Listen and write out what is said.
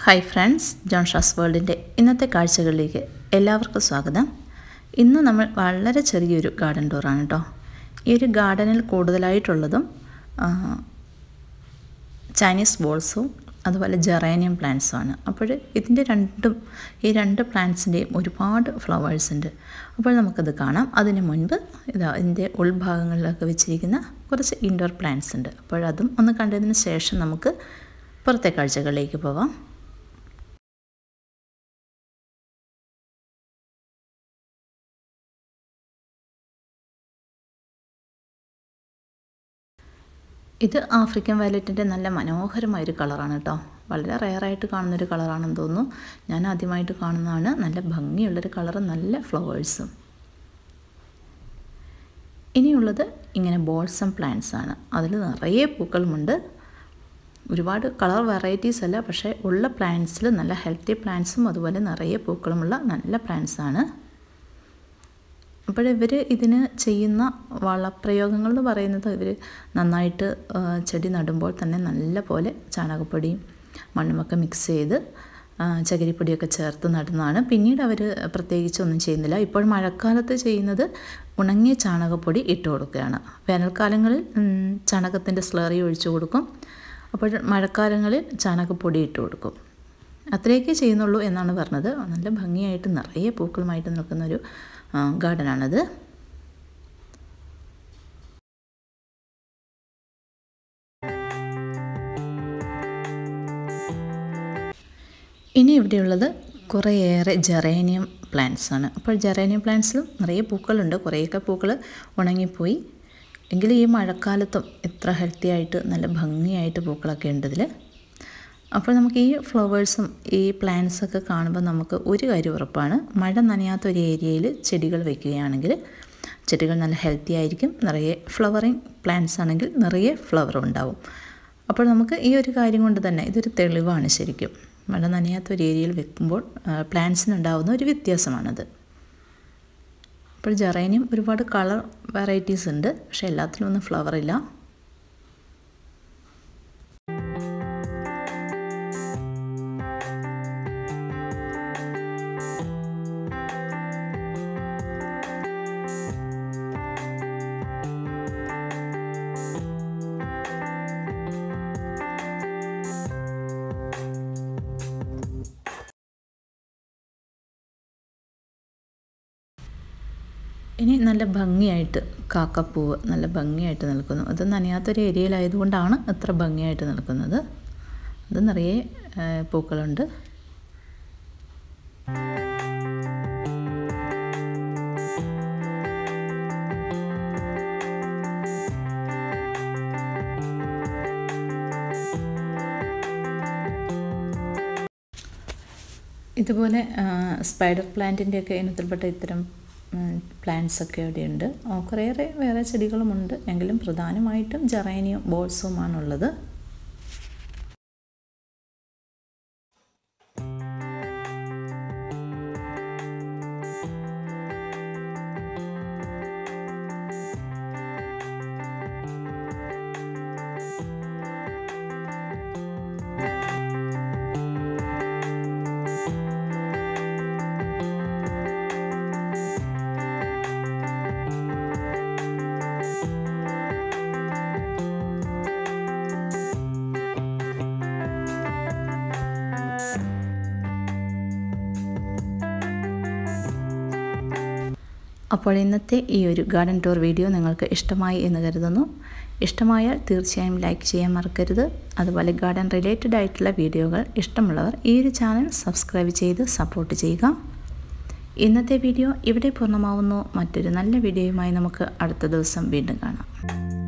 hi friends John Shaz വേൾഡിൻ്റെ ഇന്നത്തെ കാഴ്ചകളിലേക്ക് എല്ലാവർക്കും സ്വാഗതം ഇന്ന് നമ്മൾ വളരെ ചെറിയൊരു ഗാർഡൻ ടൂറാണ് കേട്ടോ ഈ ഒരു ഗാർഡനിൽ കൂടുതലായിട്ടുള്ളതും ആ, ചൈനീസ് ബോൾസും അതുപോലെ ജെറേനിയം പ്ലാന്റ്സും ആണ് അപ്പോൾ ഇതിൻ്റെ രണ്ടും ഈ രണ്ട് പ്ലാന്റ്സിൻ്റെയും ഒരുപാട് ഫ്ലവേഴ്സ് ഉണ്ട് അപ്പോൾ നമുക്കത് കാണാം അതിന് മുൻപ് ഇതാ ഇതിൻ്റെ ഉൾഭാഗങ്ങളിലൊക്കെ വെച്ചിരിക്കുന്ന കുറച്ച് ഇൻഡോർ പ്ലാന്റ്സ് ഉണ്ട് അപ്പോഴതും ഒന്ന് കണ്ടതിന് ശേഷം നമുക്ക് പുറത്തെ കാഴ്ചകളിലേക്ക് പോവാം ഇത് ആഫ്രിക്കൻ വയലറ്റിൻ്റെ നല്ല മനോഹരമായൊരു കളറാണ് കേട്ടോ വളരെ റെയറായിട്ട് കാണുന്നൊരു കളറാണെന്ന് തോന്നുന്നു ഞാൻ ആദ്യമായിട്ട് കാണുന്നതാണ് നല്ല ഭംഗിയുള്ളൊരു കളറ് നല്ല ഫ്ലവേഴ്സും ഇനിയുള്ളത് ഇങ്ങനെ ബോൾസം പ്ലാന്റ്സ് ആണ് അതിൽ നിറയെ പൂക്കളുമുണ്ട് ഒരുപാട് കളർ വെറൈറ്റീസ് അല്ല പക്ഷേ ഉള്ള പ്ലാന്റ്സിൽ നല്ല ഹെൽത്തി പ്ലാന്റ്സും അതുപോലെ നിറയെ പൂക്കളുമുള്ള നല്ല പ്ലാന്റ്സ് ആണ് അപ്പോൾ ഇവർ ഇതിന് ചെയ്യുന്ന വളപ്രയോഗങ്ങൾ എന്ന് പറയുന്നത് ഇവർ നന്നായിട്ട് ആ, ചെടി നടുമ്പോൾ തന്നെ നല്ല പോലെ ചാണകപ്പൊടിയും മണ്ണുമൊക്കെ മിക്സ് ചെയ്ത് ആ, ചകിരിപ്പൊടിയൊക്കെ ചേർത്ത് നടുന്നതാണ് പിന്നീട് അവർ പ്രത്യേകിച്ചൊന്നും ചെയ്യുന്നില്ല ഇപ്പോൾ മഴക്കാലത്ത് ചെയ്യുന്നത് ഉണങ്ങിയ ചാണകപ്പൊടി ഇട്ട് കൊടുക്കുകയാണ് വേനൽക്കാലങ്ങളിൽ ഉം, ചാണകത്തിൻ്റെ സ്ലറി ഒഴിച്ചു കൊടുക്കും അപ്പോൾ മഴക്കാലങ്ങളിൽ ചാണകപ്പൊടി ഇട്ട് കൊടുക്കും അത്രയൊക്കെ ചെയ്യുന്നുള്ളൂ എന്നാണ് പറഞ്ഞത് നല്ല ഭംഗിയായിട്ട് നിറയെ പൂക്കളുമായിട്ട് നിൽക്കുന്നൊരു ആ, ഗാർഡനാണത് ഇനി ഇവിടെയുള്ളത് കുറേയേറെ ജെറേനിയം പ്ലാന്റ്സ് ആണ് അപ്പോൾ ജെറേനിയം പ്ലാന്റ്സിലും നിറയെ പൂക്കളുണ്ട് കുറേയൊക്കെ പൂക്കൾ ഉണങ്ങിപ്പോയി എങ്കിലും ഈ മഴക്കാലത്തും ഇത്ര ഹെൽത്തി ആയിട്ട് നല്ല ഭംഗിയായിട്ട് പൂക്കളൊക്കെ ഉണ്ട് ഇതിൽ അപ്പോൾ നമുക്ക് ഈ ഫ്ലവേഴ്സും ഈ പ്ലാന്റ്സൊക്കെ കാണുമ്പോൾ നമുക്ക് ഒരു കാര്യം ഉറപ്പാണ് മഴ നനയാത്ത ഒരു ഏരിയയിൽ ചെടികൾ വയ്ക്കുകയാണെങ്കിൽ ചെടികൾ നല്ല ഹെൽത്തി ആയിരിക്കും നിറയെ ഫ്ലവറിങ് പ്ലാന്റ്സ് ആണെങ്കിൽ നിറയെ ഫ്ലവർ ഉണ്ടാവും അപ്പോൾ നമുക്ക് ഈ ഒരു കാര്യം കൊണ്ട് തന്നെ ഇതൊരു തെളിവാണ് ശരിക്കും മഴ നനയാത്ത ഒരു ഏരിയയിൽ വെക്കുമ്പോൾ പ്ലാന്റ്സിനുണ്ടാവുന്ന ഒരു വ്യത്യാസമാണത് അപ്പോൾ ജെറേനിയം ഒരുപാട് കളർ വെറൈറ്റീസ് ഉണ്ട് പക്ഷേ എല്ലാത്തിലും ഒന്നും ഫ്ലവർ ഇല്ല ഇനി നല്ല ഭംഗിയായിട്ട് കാക്കപ്പൂവ് നല്ല ഭംഗിയായിട്ട് നിൽക്കുന്നു അത് നനയാത്തൊരു ഏരിയയിലായതുകൊണ്ടാണ് അത്ര ഭംഗിയായിട്ട് നിൽക്കുന്നത് അത് നിറയെ ആ, പൂക്കളുണ്ട് ഇതുപോലെ സ്പൈഡർ പ്ലാന്റിൻ്റെയൊക്കെ ഇനത്തിൽപ്പെട്ട ഇത്തരം പ്ലാന്റ്സ് ഒക്കെ ഇവിടെയുണ്ട് ആ, കുറേയേറെ വേറെ ചെടികളുമുണ്ട് എങ്കിലും പ്രധാനമായിട്ടും ജെറേനിയം ബോൾസുമാണുള്ളത് അപ്പോൾ ഇന്നത്തെ ഈ ഒരു ഗാർഡൻ ടൂർ വീഡിയോ നിങ്ങൾക്ക് ഇഷ്ടമായി എന്ന് കരുതുന്നു ഇഷ്ടമായാൽ തീർച്ചയായും ലൈക്ക് ചെയ്യാൻ മറക്കരുത് അതുപോലെ ഗാർഡൻ റിലേറ്റഡ് ആയിട്ടുള്ള വീഡിയോകൾ ഇഷ്ടമുള്ളവർ ഈ ഒരു ചാനൽ സബ്സ്ക്രൈബ് ചെയ്ത് സപ്പോർട്ട് ചെയ്യുക ഇന്നത്തെ വീഡിയോ ഇവിടെ പൂർണ്ണമാവുന്നു മറ്റൊരു നല്ല വീഡിയോയുമായി നമുക്ക് അടുത്ത ദിവസം വീണ്ടും കാണാം